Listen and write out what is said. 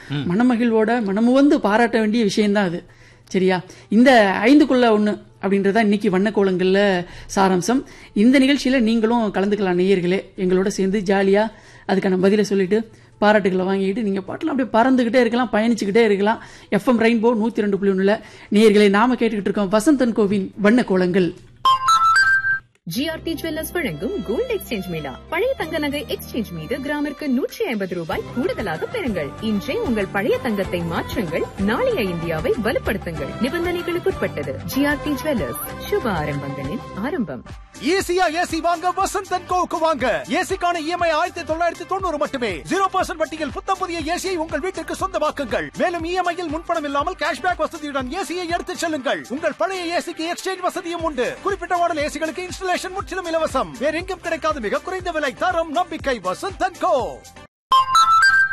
மனமகிழ்வோட மனமுவந்து பாராட்ட வேண்டிய விஷயம்தான் அது சரியா இந்த ஐந்துக்குள்ள ஒண்ணு அப்படின்றதா இன்னைக்கு வண்ணக்கோலங்கள்ல சாராம்சம் இந்த நிகழ்ச்சியில நீங்களும் கலந்துக்கலாம் நேயர்களே எங்களோட சேர்ந்து ஜாலியா அதுக்கான பதிலை சொல்லிட்டு பாராட்டுகளை வாங்கிட்டு நீங்க பாட்டில் அப்படியே பறந்துகிட்டே இருக்கலாம் பயணிச்சுக்கிட்டே இருக்கலாம் எஃப்எம் ரெயின்போ நூத்தி ரெண்டு புள்ளி ஒண்ணுல நேயர்களை நாம கேட்டுக்கிட்டு இருக்கோம் வசந்தன் கோவின் வண்ணக்கோலங்கள் ஜிஆர்டி ஜுவல்லர்ஸ் வழங்கும் கோல்ட் எக்ஸ்சேஞ்ச் மேளா பழைய தங்க நகை எக்ஸ்சேஞ்ச் மீது கிராமிற்கு நூற்றி ஐம்பது ரூபாய் கூடுதலாக பெறுங்கள் இன்றே உங்கள் பழைய தங்கத்தை மாற்றுங்கள் நாளைய இந்தியாவை வலுப்படுத்துங்கள் நிபந்தனைகளுக்குட்பட்டது ஜிஆர்டி ஜுவல்லர்ஸ் சுப ஆரம்பங்களின் ஆரம்பம் ஈஸியா ஏசி வாங்க வசந்தன் கோவுக்கு வாங்க ஏசிக்கான இஎம்ஐ ஆயிரத்தி தொள்ளாயிரத்தி தொண்ணூறு மட்டுமே ஜீரோ பர்சன்ட் வட்டியில் புத்தம் புதிய ஏசியை உங்கள் வீட்டிற்கு சொந்தமாக்குங்கள் மேலும் இஎம்ஐயில் முன்பணம் இல்லாமல் கேஷ்பேக் வசதியுடன் ஏசியை எடுத்துச் செல்லுங்கள் உங்கள் பழைய ஏசிக்கு எக்ஸ்சேஞ்ச் வசதியும் உண்டு குறிப்பிட்ட மாடல் ஏசிகளுக்கு இன்ஸ்டலேஷன் முற்றிலும் இலவசம் வேற எங்கும் கிடைக்காத மிக குறைந்த விலை தரம் நம்பிக்கை வசந்தன் கோ